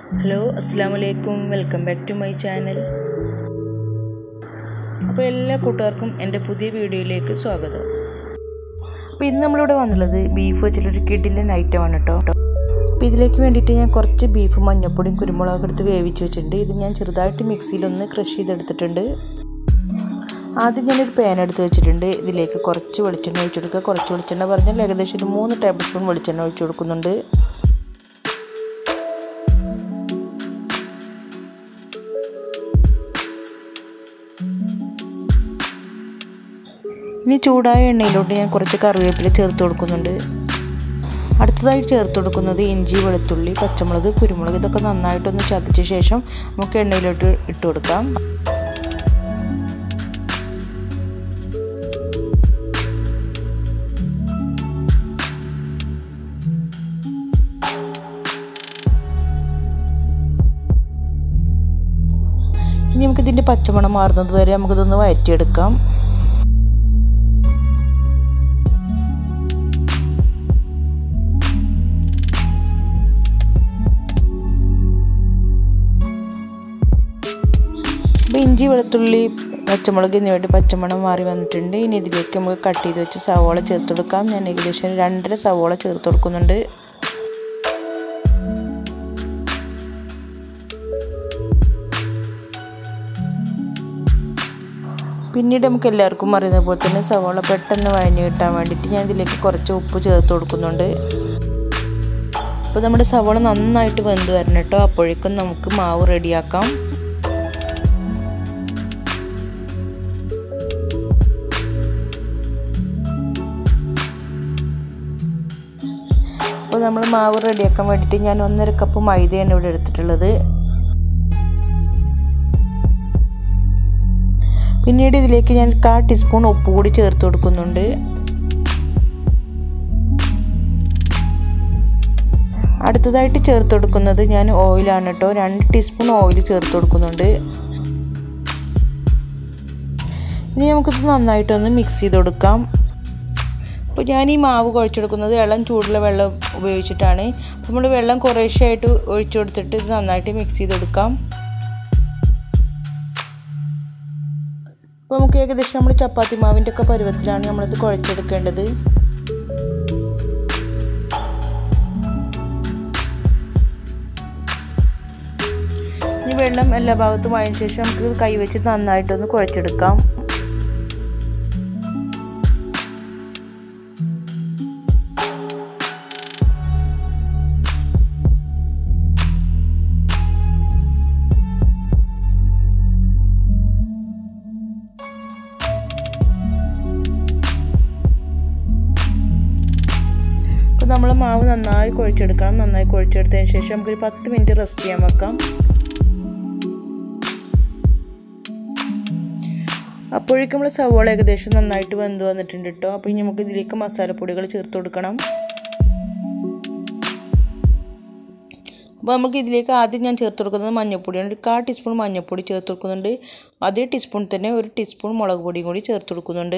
hello അസ്സാം വലൈക്കും welcome back to my channel അപ്പോൾ എല്ലാ കൂട്ടുകാർക്കും എൻ്റെ പുതിയ വീഡിയോയിലേക്ക് സ്വാഗതം അപ്പോൾ ഇന്ന് നമ്മളിവിടെ വന്നുള്ളത് ബീഫ് വെച്ചിട്ടൊരു കിഡിലൻ ഐറ്റമാണ് കേട്ടോ അപ്പോൾ ഇതിലേക്ക് വേണ്ടിയിട്ട് ഞാൻ കുറച്ച് ബീഫ് മഞ്ഞപ്പൊടിയും കുരുമുളകൊക്കെ എടുത്ത് വേവിച്ച് വെച്ചിട്ടുണ്ട് ഇത് ഞാൻ ചെറുതായിട്ട് മിക്സിയിലൊന്ന് ക്രഷ് ചെയ്തെടുത്തിട്ടുണ്ട് ആദ്യം ഞാനൊരു പാൻ എടുത്ത് വെച്ചിട്ടുണ്ട് ഇതിലേക്ക് കുറച്ച് വെളിച്ചെണ്ണ ഒഴിച്ചു കൊടുക്കുക കുറച്ച് വെളിച്ചെണ്ണ പറഞ്ഞാൽ ഏകദേശം ഒരു മൂന്ന് ടേബിൾ സ്പൂൺ വെളിച്ചെണ്ണ ഒഴിച്ചു കൊടുക്കുന്നുണ്ട് ഇനി ചൂടായ എണ്ണയിലോട്ട് ഞാൻ കുറച്ച് കറിവേപ്പില ചേർത്ത് കൊടുക്കുന്നുണ്ട് അടുത്തതായി ചേർത്ത് കൊടുക്കുന്നത് ഇഞ്ചി വെളുത്തുള്ളി പച്ചമുളക് കുരുമുളക് ഇതൊക്കെ നന്നായിട്ടൊന്ന് ചതച്ച ശേഷം നമുക്ക് എണ്ണയിലോട്ട് ഇട്ട് കൊടുക്കാം ഇനി നമുക്കിതിൻ്റെ പച്ചമണം മാറുന്നത് വരെ നമുക്കിതൊന്ന് വഴറ്റിയെടുക്കാം അപ്പോൾ ഇഞ്ചി വെളുത്തുള്ളി പച്ചമുളക് എന്നിവയുടെ പച്ചമണം മാറി വന്നിട്ടുണ്ട് ഇനി ഇതിലേക്ക് നമുക്ക് കട്ട് ചെയ്ത് വെച്ച് സവോള ചേർത്ത് കൊടുക്കാം ഞാൻ ഏകദേശം രണ്ടര സവോള ചേർത്ത് കൊടുക്കുന്നുണ്ട് പിന്നീട് നമുക്ക് എല്ലാവർക്കും അറിയുന്ന പോലെ തന്നെ സവോള പെട്ടെന്ന് വഴഞ്ഞു കിട്ടാൻ വേണ്ടിയിട്ട് ഞാൻ ഇതിലേക്ക് കുറച്ച് ഉപ്പ് ചേർത്ത് കൊടുക്കുന്നുണ്ട് അപ്പോൾ നമ്മുടെ സവോള നന്നായിട്ട് വെന്ത് വരണം കേട്ടോ അപ്പോഴേക്കും നമുക്ക് മാവ് റെഡിയാക്കാം അപ്പോൾ നമ്മൾ മാവ് റെഡിയാക്കാൻ വേണ്ടിയിട്ട് ഞാൻ ഒന്നര കപ്പ് മൈദയാണ് ഇവിടെ എടുത്തിട്ടുള്ളത് പിന്നീട് ഇതിലേക്ക് ഞാൻ കാ ടീസ്പൂൺ ഉപ്പ് കൂടി ചേർത്ത് കൊടുക്കുന്നുണ്ട് അടുത്തതായിട്ട് ചേർത്ത് കൊടുക്കുന്നത് ഞാൻ ഓയിലാണ് കേട്ടോ രണ്ട് ടീസ്പൂൺ ഓയിൽ ചേർത്ത് കൊടുക്കുന്നുണ്ട് ഇനി നമുക്കിത് നന്നായിട്ടൊന്ന് മിക്സ് ചെയ്ത് കൊടുക്കാം അപ്പോൾ ഞാൻ ഈ മാവ് കുഴച്ചെടുക്കുന്നത് ഇളം ചൂടുള്ള വെള്ളം ഉപയോഗിച്ചിട്ടാണ് നമ്മൾ വെള്ളം കുറേശ്ശായിട്ട് ഒഴിച്ചു കൊടുത്തിട്ട് ഇത് നന്നായിട്ട് മിക്സ് ചെയ്ത് കൊടുക്കാം അപ്പോൾ നമുക്ക് ഏകദേശം നമ്മൾ ചപ്പാത്തി മാവിൻ്റെ ഒക്കെ പരുവത്തിലാണ് നമ്മളിത് കുഴച്ചെടുക്കേണ്ടത് ഇനി വെള്ളം എല്ലാ ഭാഗത്തും ആയതിനു ശേഷം നമുക്ക് കൈവച്ച് നന്നായിട്ടൊന്ന് കുഴച്ചെടുക്കാം അപ്പോൾ നമ്മൾ മാവ് നന്നായി കുഴച്ചെടുക്കണം നന്നായി കുഴച്ചെടുത്തതിന് ശേഷം നമുക്കൊരു പത്ത് മിനിറ്റ് റെസ്റ്റ് ചെയ്യാൻ വെക്കാം അപ്പോഴേക്കും നമ്മൾ സവോള ഏകദേശം നന്നായിട്ട് വെന്ത് വന്നിട്ടുണ്ട് കേട്ടോ അപ്പോൾ ഇനി നമുക്ക് ഇതിലേക്ക് മസാലപ്പൊടികൾ ചേർത്ത് കൊടുക്കണം അപ്പോൾ നമുക്ക് ഇതിലേക്ക് ആദ്യം ഞാൻ ചേർത്ത് കൊടുക്കുന്നത് മഞ്ഞൾപ്പൊടിയാണ് ഒരു കാ ടീസ്പൂൺ മഞ്ഞൾപ്പൊടി ചേർത്ത് കൊടുക്കുന്നുണ്ട് അതേ ടീസ്പൂൺ തന്നെ ഒരു ടീസ്പൂൺ മുളക് പൊടിയും കൂടി ചേർത്ത് കൊടുക്കുന്നുണ്ട്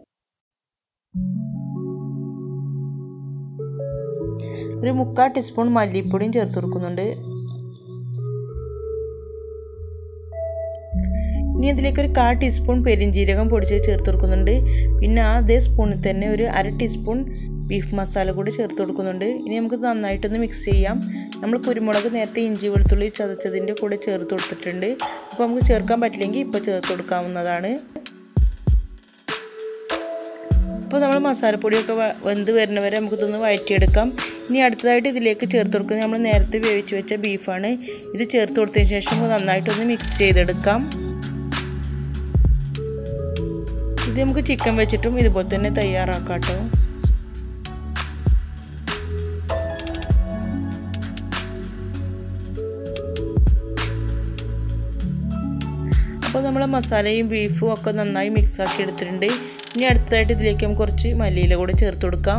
ഒരു മുക്കാൽ ടീസ്പൂൺ മല്ലിപ്പൊടിയും ചേർത്ത് കൊടുക്കുന്നുണ്ട് ഇനി അതിലേക്ക് ഒരു കാൽ ടീസ്പൂൺ പെരിഞ്ജീരകം പൊടിച്ച് ചേർത്ത് കൊടുക്കുന്നുണ്ട് പിന്നെ ആ അതേ സ്പൂണിൽ തന്നെ ഒരു അര ടീസ്പൂൺ ബീഫ് മസാല കൂടി ചേർത്ത് കൊടുക്കുന്നുണ്ട് ഇനി നമുക്ക് നന്നായിട്ടൊന്ന് മിക്സ് ചെയ്യാം നമ്മൾ കുരുമുളക് നേരത്തെ ഇഞ്ചി വെളുത്തുള്ളി ചതച്ചതിൻ്റെ കൂടെ ചേർത്ത് കൊടുത്തിട്ടുണ്ട് അപ്പോൾ നമുക്ക് ചേർക്കാൻ പറ്റില്ലെങ്കിൽ ഇപ്പോൾ ചേർത്ത് കൊടുക്കാവുന്നതാണ് അപ്പോൾ നമ്മൾ മസാലപ്പൊടിയൊക്കെ വെന്ത് വരുന്നവരെ നമുക്കിതൊന്ന് വഴറ്റിയെടുക്കാം ഇനി അടുത്തതായിട്ട് ഇതിലേക്ക് ചേർത്ത് കൊടുക്കുന്നത് നമ്മൾ നേരത്തെ വേവിച്ച് വെച്ച ബീഫാണ് ഇത് ചേർത്ത് കൊടുത്തതിന് ശേഷം നന്നായിട്ടൊന്ന് മിക്സ് ചെയ്തെടുക്കാം ഇത് നമുക്ക് ചിക്കൻ വെച്ചിട്ടും ഇതുപോലെ തന്നെ തയ്യാറാക്കാം കേട്ടോ അപ്പോൾ നമ്മൾ മസാലയും ബീഫും ഒക്കെ നന്നായി മിക്സ് ആക്കി എടുത്തിട്ടുണ്ട് ഇനി അടുത്തതായിട്ട് ഇതിലേക്ക് നമുക്ക് കുറച്ച് മല്ലിയില കൂടെ ചേർത്ത് കൊടുക്കാം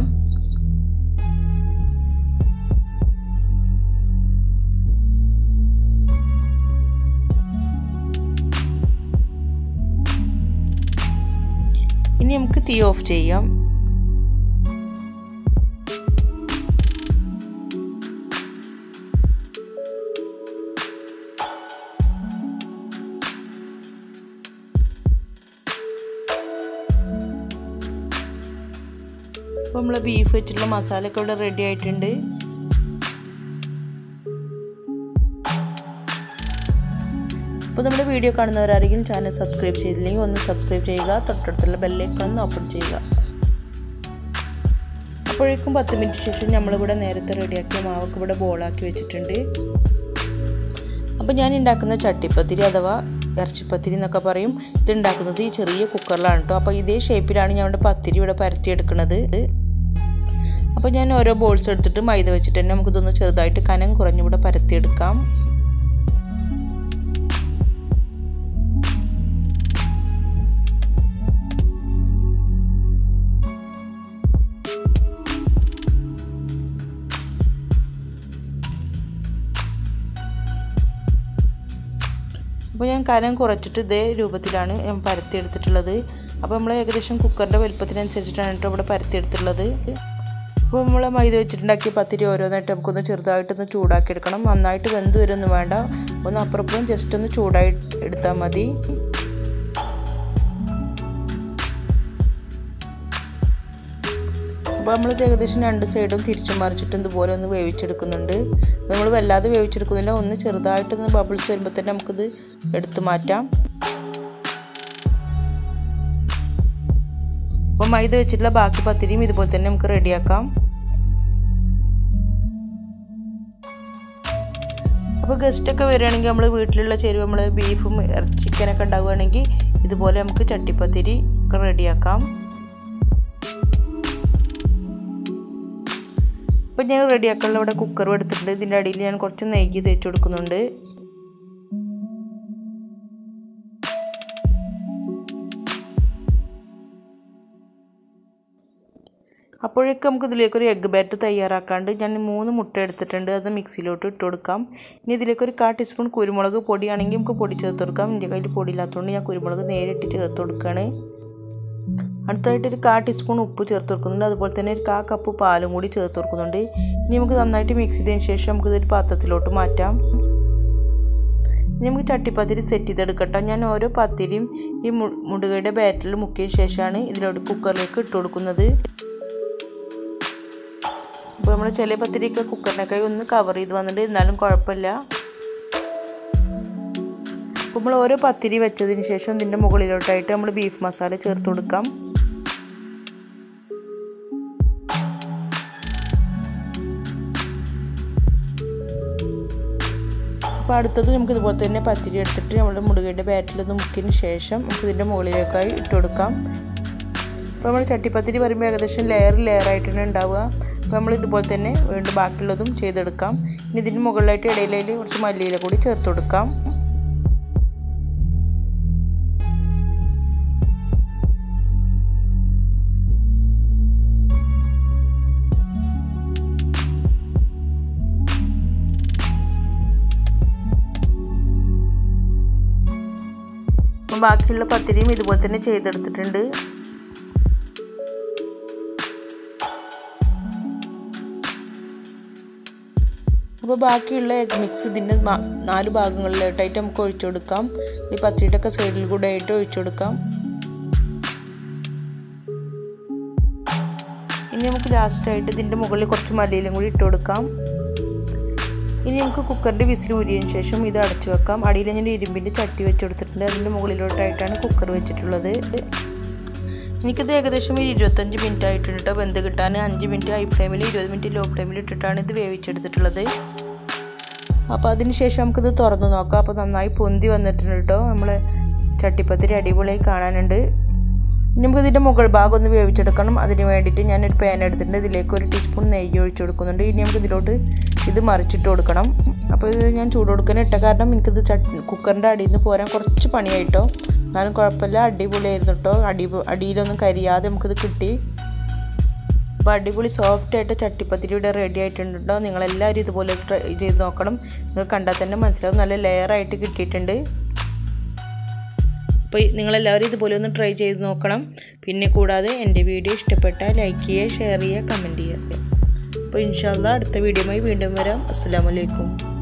ഇനി നമുക്ക് തീ ഓഫ് ചെയ്യാം നമ്മൾ ബീഫ് വെച്ചിട്ടുള്ള മസാലയൊക്കെ ഇവിടെ റെഡി ആയിട്ടുണ്ട് അപ്പോൾ നമ്മുടെ വീഡിയോ കാണുന്നവരാരെങ്കിലും ചാനൽ സബ്സ്ക്രൈബ് ചെയ്തില്ലെങ്കിൽ ഒന്ന് സബ്സ്ക്രൈബ് ചെയ്യുക തൊട്ടടുത്തുള്ള ബെല്ലേക്ക് ഒന്ന് ഓപ്പൺ ചെയ്യുക അപ്പോഴേക്കും പത്ത് മിനിറ്റ് ശേഷം നമ്മളിവിടെ നേരത്തെ റെഡിയാക്കിയ മാവൊക്കെ ഇവിടെ ബോളാക്കി വെച്ചിട്ടുണ്ട് അപ്പോൾ ഞാൻ ഉണ്ടാക്കുന്ന ചട്ടിപ്പത്തിരി അഥവാ ഇറച്ചിപ്പത്തിരി എന്നൊക്കെ പറയും ഇത് ഉണ്ടാക്കുന്നത് ഈ ചെറിയ കുക്കറിലാണ് കേട്ടോ അപ്പോൾ ഇതേ ഷേപ്പിലാണ് ഞാൻ ഇവിടെ പത്തിരി ഇവിടെ പരത്തിയെടുക്കുന്നത് അപ്പോൾ ഞാൻ ഓരോ ബോൾസ് എടുത്തിട്ട് മൈദ വെച്ചിട്ട് തന്നെ നമുക്കിതൊന്ന് ചെറുതായിട്ട് കനം കുറഞ്ഞിവിടെ പരത്തിയെടുക്കാം അപ്പോൾ ഞാൻ കനം കുറച്ചിട്ട് ഇതേ രൂപത്തിലാണ് ഞാൻ പരത്തിയെടുത്തിട്ടുള്ളത് അപ്പോൾ നമ്മൾ ഏകദേശം കുക്കറിൻ്റെ വലുപ്പത്തിനനുസരിച്ചിട്ടാണ് കേട്ടോ ഇവിടെ പരത്തിയെടുത്തിട്ടുള്ളത് അപ്പോൾ നമ്മൾ മൈദ വെച്ചിട്ടുണ്ടാക്കിയ പത്തിരി ഓരോന്നായിട്ട് നമുക്കൊന്ന് ചെറുതായിട്ടൊന്ന് ചൂടാക്കി എടുക്കണം നന്നായിട്ട് വെന്ത് വരുമൊന്നും വേണ്ട ഒന്ന് അപ്പുറപ്പുറം ജസ്റ്റ് ഒന്ന് ചൂടായി എടുത്താൽ മതി അപ്പോൾ നമ്മൾ ഏകദേശം രണ്ട് സൈഡും തിരിച്ചും മറിച്ചിട്ടും ഇതുപോലെ ഒന്ന് വേവിച്ചെടുക്കുന്നുണ്ട് നമ്മൾ വല്ലാതെ വേവിച്ചെടുക്കുന്നില്ല ഒന്ന് ചെറുതായിട്ടൊന്ന് ബബിൾസ് വരുമ്പോൾ തന്നെ നമുക്കിത് എടുത്തു മാറ്റാം അപ്പോൾ മൈദ വെച്ചിട്ടുള്ള ബാക്കി പത്തിരിയും ഇതുപോലെ തന്നെ നമുക്ക് റെഡിയാക്കാം അപ്പോൾ ഗസ്റ്റൊക്കെ വരികയാണെങ്കിൽ നമ്മൾ വീട്ടിലുള്ള ചേരുവ നമ്മൾ ബീഫും ചിക്കനൊക്കെ ഉണ്ടാവുകയാണെങ്കിൽ ഇതുപോലെ നമുക്ക് ചട്ടിപ്പത്തിരി ഒക്കെ റെഡിയാക്കാം അപ്പം ഞാൻ റെഡിയാക്കാനുള്ള ഇവിടെ കുക്കർ എടുത്തിട്ടുണ്ട് ഇതിൻ്റെ അടിയിൽ ഞാൻ കുറച്ച് നെയ്യ് തേച്ച് കൊടുക്കുന്നുണ്ട് അപ്പോഴേക്കും നമുക്ക് ഇതിലേക്ക് ഒരു എഗ്ഗ് ബാറ്റ് തയ്യാറാക്കാണ്ട് ഞാൻ മൂന്ന് മുട്ട എടുത്തിട്ടുണ്ട് അത് മിക്സിയിലോട്ട് ഇട്ട് കൊടുക്കാം ഇനി ഇതിലേക്ക് ഒരു കാ ടീസ്പൂൺ കുരുമുളക് പൊടിയാണെങ്കിൽ നമുക്ക് പൊടി ചേർത്ത് കൊടുക്കാം എൻ്റെ കയ്യിൽ പൊടി ഇല്ലാത്തതുകൊണ്ട് ഞാൻ കുരുമുളക് നേരിട്ട് ചേർത്ത് കൊടുക്കുകയാണ് അടുത്തായിട്ട് ഒരു കാ ടീസ്പൂൺ ഉപ്പ് ചേർത്ത് കൊടുക്കുന്നുണ്ട് അതുപോലെ തന്നെ ഒരു കാ കപ്പ് പാലും കൂടി ചേർത്ത് കൊടുക്കുന്നുണ്ട് ഇനി നമുക്ക് നന്നായിട്ട് മിക്സ് ചെയ്തതിന് ശേഷം നമുക്ക് ഇതൊരു പാത്രത്തിലോട്ട് മാറ്റാം ഇനി നമുക്ക് ചട്ടിപ്പത്തിരി സെറ്റ് ചെയ്തെടുക്കട്ടെ ഞാൻ ഓരോ പത്തിരിയും ഈ മുടുകയുടെ ബാറ്ററിൽ മുക്കിയ ശേഷമാണ് ഇതിലോട്ട് കുക്കറിലേക്ക് ഇട്ട് കൊടുക്കുന്നത് അപ്പോൾ നമ്മൾ ചില പത്തിരിയൊക്കെ കുക്കറിനൊക്കെ ഒന്ന് കവർ ചെയ്ത് വന്നിട്ട് എന്നാലും കുഴപ്പമില്ല അപ്പോൾ നമ്മൾ ഓരോ പത്തിരി വെച്ചതിന് ശേഷം ഇതിൻ്റെ മുകളിലോട്ടായിട്ട് നമ്മൾ ബീഫ് മസാല ചേർത്ത് കൊടുക്കാം അപ്പോൾ അടുത്തത് നമുക്ക് ഇതുപോലെ തന്നെ പത്തിരി എടുത്തിട്ട് നമ്മുടെ മുടുകയുടെ ബാറ്റിലൊന്ന് മുക്കിയതിന് ശേഷം നമുക്ക് ഇതിൻ്റെ മുകളിലേക്കായി ഇട്ട് കൊടുക്കാം അപ്പോൾ നമ്മൾ ചട്ടിപ്പത്തിരി പറയുമ്പോൾ ഏകദേശം ലെയർ ലെയർ ആയിട്ടാണ് ഉണ്ടാവുക അപ്പോൾ നമ്മൾ ഇതുപോലെ തന്നെ വീണ്ടും ബാക്കിയുള്ളതും ചെയ്തെടുക്കാം ഇനി ഇതിന് മുകളിലായിട്ട് ഇടയിലേക്ക് കുറച്ച് മല്ലിയില കൂടി ചേർത്ത് കൊടുക്കാം അപ്പം ബാക്കിയുള്ള പത്തിരിയും ഇതുപോലെ തന്നെ ചെയ്തെടുത്തിട്ടുണ്ട് അപ്പോൾ ബാക്കിയുള്ള എഗ് മിക്സ് ഇതിൻ്റെ നാല് ഭാഗങ്ങളിലായിട്ടായിട്ട് നമുക്ക് ഒഴിച്ചു കൊടുക്കാം ഈ പത്തിരിയുടെ ഒക്കെ സൈഡിൽ കൂടെ ആയിട്ട് ഒഴിച്ചു കൊടുക്കാം ഇനി നമുക്ക് ലാസ്റ്റായിട്ട് ഇതിൻ്റെ മുകളിൽ കുറച്ച് മല്ലിയിലും കൂടി ഇട്ട് കൊടുക്കാം ഇനി നമുക്ക് കുക്കറിൻ്റെ വിസിൽ ഊരിയതിന് ശേഷം ഇത് അടച്ചു വെക്കാം അടിയിൽ ഞാൻ ഇരുമ്പിൻ്റെ ചട്ടി വെച്ച് കൊടുത്തിട്ടുണ്ട് അതിൻ്റെ മുകളിലോട്ടായിട്ടാണ് കുക്കർ വെച്ചിട്ടുള്ളത് എനിക്കിത് ഏകദേശം ഒരു ഇരുപത്തഞ്ച് മിനിറ്റ് ആയിട്ടുണ്ട് കേട്ടോ വെന്ത് കിട്ടാൻ അഞ്ച് മിനിറ്റ് ഹൈ ഫ്ലെയിമിൽ ഇരുപത് മിനിറ്റ് ലോ ഫ്ലെയിമിൽ ഇട്ടിട്ടാണ് ഇത് വേവിച്ചെടുത്തിട്ടുള്ളത് അപ്പോൾ അതിന് ശേഷം നമുക്കിത് തുറന്ന് നോക്കാം അപ്പോൾ നന്നായി പൊന്തി വന്നിട്ടുണ്ട് കേട്ടോ നമ്മൾ ചട്ടിപ്പത്തിരി അടിപൊളിയായി കാണാനുണ്ട് നമുക്ക് ഇതിൻ്റെ മുകൾ ഭാഗം ഒന്ന് വേവിച്ചെടുക്കണം അതിന് വേണ്ടിയിട്ട് ഞാനൊരു പാൻ എടുത്തിട്ടുണ്ട് ഇതിലേക്ക് ഒരു ടീസ്പൂൺ നെയ്യ് ഒഴിച്ചു കൊടുക്കുന്നുണ്ട് ഇനി നമുക്ക് ഇതിലോട്ട് ഇത് മറിച്ചിട്ട് കൊടുക്കണം അപ്പോൾ ഇത് ഞാൻ ചൂട് കൊടുക്കാൻ ഇട്ട കാരണം എനിക്കിത് ചട്ട് കുക്കറിൻ്റെ അടിയിൽ നിന്ന് പോരാൻ കുറച്ച് പണിയായിട്ടോ എന്നാലും കുഴപ്പമില്ല അടിപൊളിയായിരുന്നു കേട്ടോ അടി അടിയിലൊന്നും കരിയാതെ നമുക്കിത് കിട്ടി അപ്പോൾ അടിപൊളി സോഫ്റ്റ് ആയിട്ട് ചട്ടിപ്പത്തിരി ഇവിടെ റെഡി ആയിട്ടുണ്ട് കേട്ടോ നിങ്ങളെല്ലാവരും ഇതുപോലെ ട്രൈ ചെയ്ത് നോക്കണം നിങ്ങൾക്ക് കണ്ടാൽ തന്നെ മനസ്സിലാവും നല്ല ലെയറായിട്ട് കിട്ടിയിട്ടുണ്ട് അപ്പോൾ നിങ്ങളെല്ലാവരും ഇതുപോലെ ഒന്ന് ട്രൈ ചെയ്ത് നോക്കണം പിന്നെ കൂടാതെ എൻ്റെ വീഡിയോ ഇഷ്ടപ്പെട്ടാൽ ലൈക്ക് ചെയ്യുക ഷെയർ ചെയ്യുക കമൻറ്റ് ചെയ്യുക അപ്പോൾ ഇൻഷാല്ല അടുത്ത വീഡിയോയുമായി വീണ്ടും വരാം അസ്സാം വലൈക്കും